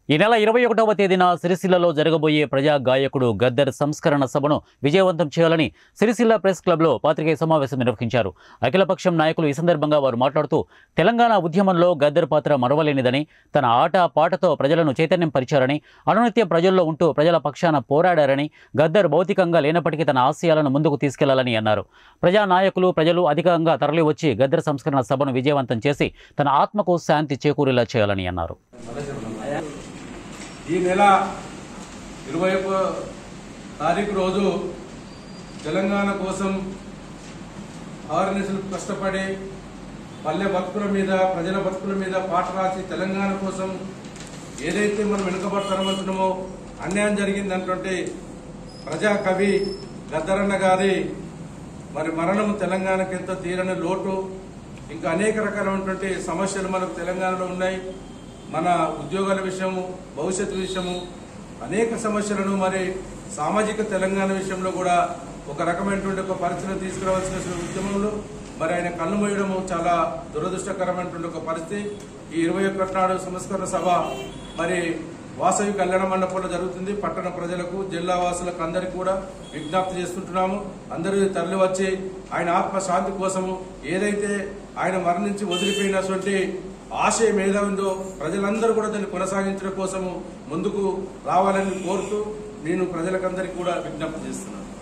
ఈ నెల ఇరవై ఒకటవ తేదీన సిరిసిల్లలో జరగబోయే ప్రజా గాయకుడు గద్దర్ సంస్కరణ సభను విజయవంతం చేయాలని సిరిసిల్ల ప్రెస్ క్లబ్లో పాత్రికేయ సమావేశం నిర్వహించారు అఖిలపక్షం నాయకులు ఈ సందర్భంగా వారు మాట్లాడుతూ తెలంగాణ ఉద్యమంలో గద్దర్ పాత్ర మరవలేనిదని తన ఆట పాటతో ప్రజలను చైతన్యం పరిచారని అనునిత్యం ప్రజల్లో ఉంటూ ప్రజల పక్షాన పోరాడారని గద్దర్ భౌతికంగా లేనప్పటికీ తన ఆశయాలను ముందుకు తీసుకెళ్లాలని అన్నారు ప్రజా నాయకులు ప్రజలు అధికంగా తరలివచ్చి గద్దర్ సంస్కరణ సభను విజయవంతం చేసి తన ఆత్మకు శాంతి చేకూరేలా చేయాలని అన్నారు ఈ నెల ఇరవై తారీఖు రోజు తెలంగాణ కోసం ఆర్ఎన్ఎస్లు కష్టపడి పల్లె బతుకుల మీద ప్రజల బతుకుల మీద పాట రాసి తెలంగాణ కోసం ఏదైతే మనం వెనుకబడతామంటున్నామో అన్యాయం జరిగిందంటుంటే ప్రజా కవి గద్దరన్న గారి మరి మరణం తెలంగాణకి ఎంతో తీరని లోటు ఇంకా అనేక రకాలైనటువంటి సమస్యలు మనకు తెలంగాణలో ఉన్నాయి మన ఉద్యోగాల విషయము భవిష్యత్తు విషయము అనేక సమస్యలను మరి సామాజిక తెలంగాణ విషయంలో కూడా ఒక రకమైనటువంటి ఒక పరిస్థితిని తీసుకురావాల్సిన ఉద్యమంలో మరి ఆయన కళ్ళు మూయడము చాలా దురదృష్టకరమైనటువంటి ఒక పరిస్థితి ఈ ఇరవై ఒకటి నాడు సంస్కరణ సభ మరి వాసవి కళ్యాణ మండపంలో జరుగుతుంది పట్టణ ప్రజలకు జిల్లా వాసులకు అందరికీ కూడా విజ్ఞప్తి చేస్తుంటున్నాము అందరూ తరలి వచ్చి ఆయన ఆత్మ శాంతి కోసము ఏదైతే ఆయన మరణించి వదిలిపోయినటువంటి ఆశయం ఏదో ఉందో ప్రజలందరూ కూడా దాన్ని కొనసాగించడం కోసము ముందుకు రావాలని కోరుతూ నేను ప్రజలకందరికీ కూడా విజ్ఞప్తి చేస్తున్నాను